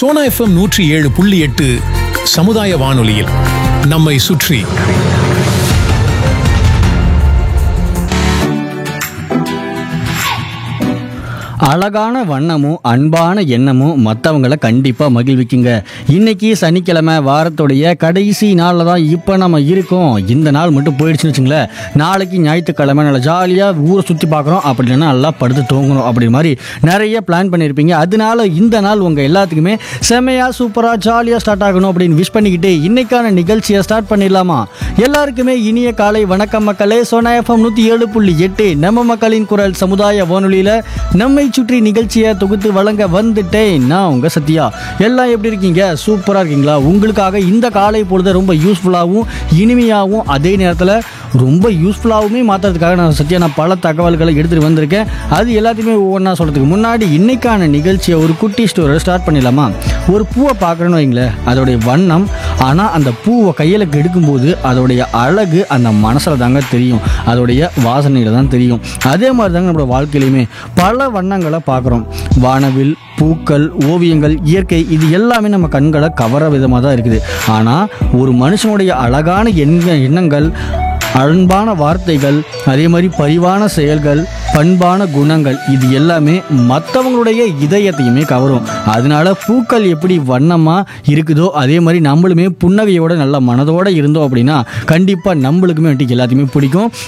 Sona FM நூற்றி ஏழு புள்ளி எட்டு சமுதாய வானொலியில் நம்மை சுற்றி அழகான வண்ணமும் அன்பான எண்ணமும் மற்றவங்கள கண்டிப்பாக மகிழ்விக்குங்க இன்னைக்கு சனிக்கிழமை வாரத்துடைய கடைசி நாளில் தான் இப்போ நம்ம இருக்கோம் இந்த நாள் மட்டும் போயிடுச்சுன்னு வச்சுங்களேன் நாளைக்கு ஞாயிற்றுக்கிழமை நல்லா ஜாலியாக ஊரை சுற்றி பார்க்குறோம் அப்படி இல்லைன்னா நல்லா படுத்து தூங்கணும் அப்படி மாதிரி நிறைய பிளான் பண்ணியிருப்பீங்க அதனால இந்த நாள் உங்கள் எல்லாத்துக்குமே செமையாக சூப்பராக ஜாலியாக ஸ்டார்ட் ஆகணும் அப்படின்னு விஷ் பண்ணிக்கிட்டு இன்னைக்கான நிகழ்ச்சியை ஸ்டார்ட் பண்ணிடலாமா எல்லாருக்குமே இனிய காலை வணக்கம் மக்களே சோனா எஃப்எம் நூற்றி ஏழு புள்ளி எட்டு நம்ம மக்களின் குரல் சமுதாய வானொலியில் நம்மை சுற்றி நிகழ்ச்சியை தொகுத்து வழங்க வந்துட்டேன் நான் உங்கள் சத்யா எல்லாம் எப்படி இருக்கீங்க சூப்பராக இருக்கீங்களா உங்களுக்காக இந்த காலை பொழுது ரொம்ப யூஸ்ஃபுல்லாகவும் இனிமையாகவும் அதே நேரத்தில் ரொம்ப யூஸ்ஃபுல்லாகவுமே மாற்றுறதுக்காக நான் சத்யா நான் பல தகவல்களை எடுத்துகிட்டு வந்திருக்கேன் அது எல்லாத்தையுமே ஒவ்வொன்றா சொல்கிறதுக்கு முன்னாடி இன்னைக்கான நிகழ்ச்சியை ஒரு குட்டி ஸ்டோரை ஸ்டார்ட் பண்ணிடலாமா ஒரு பூவை பார்க்குறேன்னு வைங்களேன் அதோடைய வண்ணம் ஆனால் அந்த பூவை கையில் எடுக்கும்போது அதோடைய அழகு அந்த மனசில் தாங்க தெரியும் அதோடைய வாசனையில் தான் தெரியும் அதே மாதிரி தாங்க நம்மளோட வாழ்க்கையிலையுமே பல வண்ணங்களை பார்க்குறோம் வானவில் பூக்கள் ஓவியங்கள் இயற்கை இது எல்லாமே நம்ம கண்களை கவர விதமாக தான் இருக்குது ஆனால் ஒரு மனுஷனுடைய அழகான எண்ண எண்ணங்கள் அன்பான வார்த்தைகள் அதே மாதிரி பரிவான செயல்கள் பண்பான குணங்கள் இது எல்லாமே மற்றவங்களுடைய இதயத்தையுமே கவரும் அதனால பூக்கள் எப்படி வண்ணமாக இருக்குதோ அதே மாதிரி நம்மளுமே புன்னகையோட நல்ல மனதோட இருந்தோம் அப்படின்னா கண்டிப்பாக நம்மளுக்குமே வந்துட்டு எல்லாத்தையுமே பிடிக்கும்